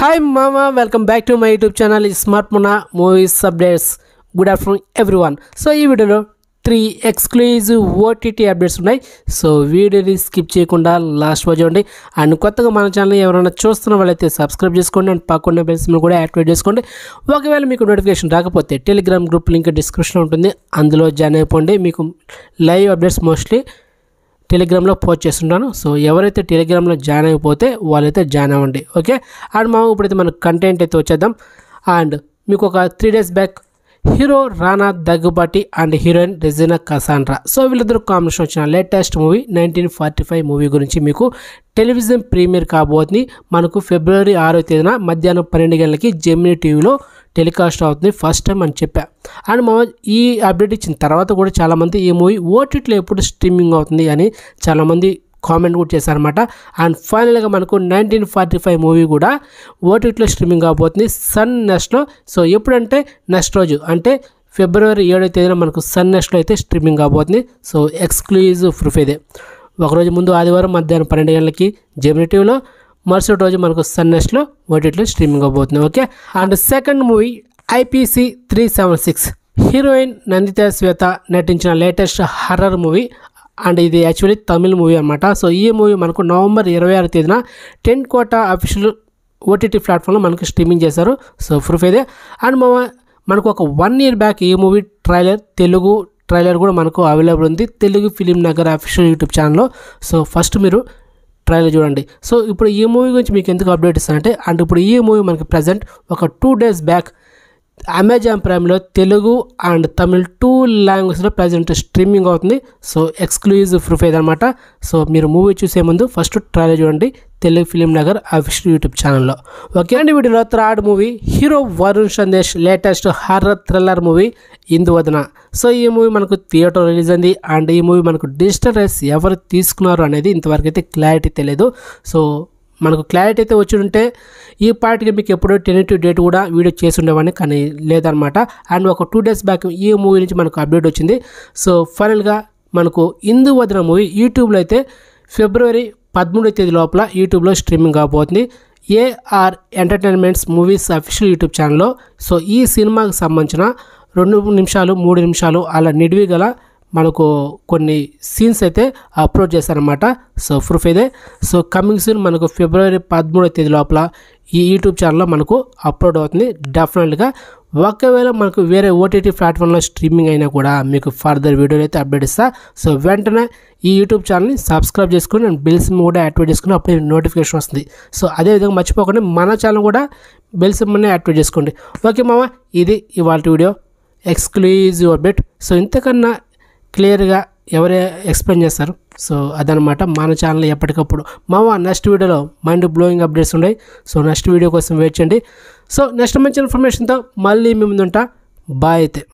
hi మామ welcome back to my YouTube channel smart మునా movies updates good afternoon everyone so ఈ వీడియోలో three exclusive OTT updates ఉన్నాయి so వీడియోని skip చేయకుండా లాస్ట్ వరకు చూడండి అండ్ కొత్తగా మన ఛానల్ ఎవరైనా చూస్తున్న వాళ్ళైతే సబ్స్క్రైబ్ చేసుకోండి అండ్ పక్కన బెల్స్ కూడా యాక్టివేట్ చేసుకోండి ఒకవేళ మీకు నోటిఫికేషన్ రాకపోతే టెలిగ్రామ్ గ్రూప్ లింక్ డిస్క్రిప్షన్లో ఉంటుంది అందులో జాయిన్ అయిపోండి మీకు లైవ్ అప్డేట్స్ మోస్ట్లీ టెలిగ్రామ్లో పోస్ట్ చేస్తుంటాను సో ఎవరైతే టెలిగ్రామ్లో జాయిన్ అయిపోతే వాళ్ళైతే జాయిన్ అవ్వండి ఓకే అండ్ మా ఇప్పుడైతే మన కంటెంట్ అయితే వచ్చేద్దాం అండ్ మీకు ఒక three days back hero Rana Daggubati and heroine Regina Cassandra so వీళ్ళిద్దరు కాంబినేషన్ వచ్చిన latest movie nineteen forty five movie గురించి మీకు టెలివిజన్ ప్రీమియర్ కాబోతుంది మనకు ఫిబ్రవరి ఆరో తేదీన మధ్యాహ్నం పన్నెండు గంటలకి జెమినీ టీవీలో టెలికాస్ట్ అవుతుంది ఫస్ట్ టైం అని చెప్పా అండ్ మా ఈ అప్డేట్ ఇచ్చిన తర్వాత కూడా చాలామంది ఈ మూవీ ఓటీటీలో ఎప్పుడు స్ట్రీమింగ్ అవుతుంది అని చాలామంది కామెంట్ కూడా చేశారనమాట అండ్ ఫైనల్గా మనకు నైన్టీన్ ఫార్టీ ఫైవ్ మూవీ కూడా ఓటీటీలో స్ట్రీమింగ్ అవబోతుంది సన్ నెక్స్ట్లో సో ఎప్పుడంటే నెక్స్ట్ రోజు అంటే ఫిబ్రవరి ఏడో తేదీన మనకు సన్ నెక్స్ట్లో అయితే స్ట్రీమింగ్ అవబోతుంది సో ఎక్స్క్లూజివ్ ప్రూఫ్ ఇదే ఒకరోజు ముందు ఆదివారం మధ్యాహ్నం పన్నెండు గంటలకి జెమినీ టీవీలో మరుసటి రోజు మనకు సన్ నెక్స్ట్లో ఓటీటీలో స్ట్రీమింగ్ అవబోతుంది okay and second movie IPC three seven six heroine Nandita Swetha నటించిన లేటెస్ట్ హర్రర్ మూవీ అండ్ ఇది యాక్చువల్లీ తమిళ్ మూవీ అనమాట సో ఈ మూవీ మనకు నవంబర్ ఇరవై ఆరు తేదీన టెన్ కోటా అఫీషియల్ ఓటీటీ ప్లాట్ఫామ్లో మనకు స్ట్రీమింగ్ చేశారు సో ప్రూఫ్ ఇదే అండ్ మా మనకు ఒక వన్ ఇయర్ బ్యాక్ ఈ మూవీ ట్రైలర్ తెలుగు ట్రైలర్ కూడా మనకు అవైలబుల్ ఉంది Telugu film Nagar official YouTube ఛానల్లో సో ఫస్ట్ మీరు ట్రైలర్ చూడండి సో ఇప్పుడు ఈ మూవీ గురించి మీకు ఎందుకు అప్డేట్ ఇస్తానంటే అండ్ ఇప్పుడు ఈ మూవీ మనకి ప్రజెంట్ ఒక టూ డేస్ బ్యాక్ అమెజాన్ ప్రైమ్లో తెలుగు అండ్ తమిళ్ టూ లాంగ్వేజ్లో ప్రజెంట్ స్ట్రీమింగ్ అవుతుంది సో ఎక్స్క్లూజివ్ ప్రూఫ్ ఏదనమాట సో మీరు మూవీ చూసే ముందు ఫస్ట్ ట్రైలర్ చూడండి Telugu film Nagar official YouTube ఛానల్లో ఓకే అండ్ వీడియోలో third movie hero Varun Sandesh latest horror thriller movie Induvadana so ఈ మూవీ మనకు థియేటర్ రిలీజ్ అయింది అండ్ ఈ మూవీ మనకు డిజిటల్ రైస్ ఎవరు తీసుకున్నారు అనేది ఇంతవరకు అయితే క్లారిటీ తెలియదు సో మనకు క్లారిటీ అయితే వచ్చి ఉంటే ఈ పార్టీకి మీకు ఎప్పుడో టెనేటివ్ డేట్ కూడా వీడియో చేసి ఉండేవాడిని కానీ లేదనమాట అండ్ ఒక టూ డేస్ బ్యాక్ ఈ మూవీ నుంచి మనకు అప్డేట్ వచ్చింది సో ఫైనల్గా మనకు ఇందు వదిన మూవీ యూట్యూబ్లో అయితే ఫిబ్రవరి పదమూడవ తేదీ లోపల యూట్యూబ్లో స్ట్రీమింగ్ కాబోతుంది A R entertainments movies official YouTube ఛానల్లో సో ఈ సినిమాకి సంబంధించిన రెండు నిమిషాలు మూడు నిమిషాలు అలా నిడివి గల మనకు కొన్ని సీన్స్ అయితే అప్లోడ్ చేశారనమాట సో ప్రూఫ్ ఇదే సో కమింగ్ సీన్ మనకు ఫిబ్రవరి పదమూడవ తేదీ లోపల ఈ యూట్యూబ్ ఛానల్లో మనకు అప్లోడ్ అవుతుంది డెఫినెట్గా ఒకవేళ మనకు వేరే ఓటీటీ ప్లాట్ఫామ్లో స్ట్రీమింగ్ అయినా కూడా మీకు ఫర్దర్ వీడియోలు అయితే అప్డేట్ ఇస్తా సో వెంటనే ఈ యూట్యూబ్ ఛానల్ని సబ్స్క్రైబ్ చేసుకుని అండ్ బెల్స్ కూడా యాక్టివేట్ చేసుకుని అప్పుడు నోటిఫికేషన్ వస్తుంది సో అదేవిధంగా మర్చిపోకుండా మన ఛానల్ కూడా బెల్స్ యాక్టివేట్ చేసుకోండి ఓకే మామ ఇది ఇవాళ వీడియో ఎక్స్క్లూజివ్ అప్డేట్ సో ఇంతకన్నా క్లియర్గా ఎవరే ఎక్స్ప్లెయిన్ చేస్తారు సో అదనమాట మన ఛానల్ ఎప్పటికప్పుడు మామ నెక్స్ట్ వీడియోలో మైండ్ బ్లోయింగ్ అప్డేట్స్ ఉన్నాయి సో నెక్స్ట్ వీడియో కోసం వెయిట్ చేయండి సో నెక్స్ట్ మంచి ఇన్ఫర్మేషన్తో మళ్ళీ మీ ముందుంటా బాయ్ అయితే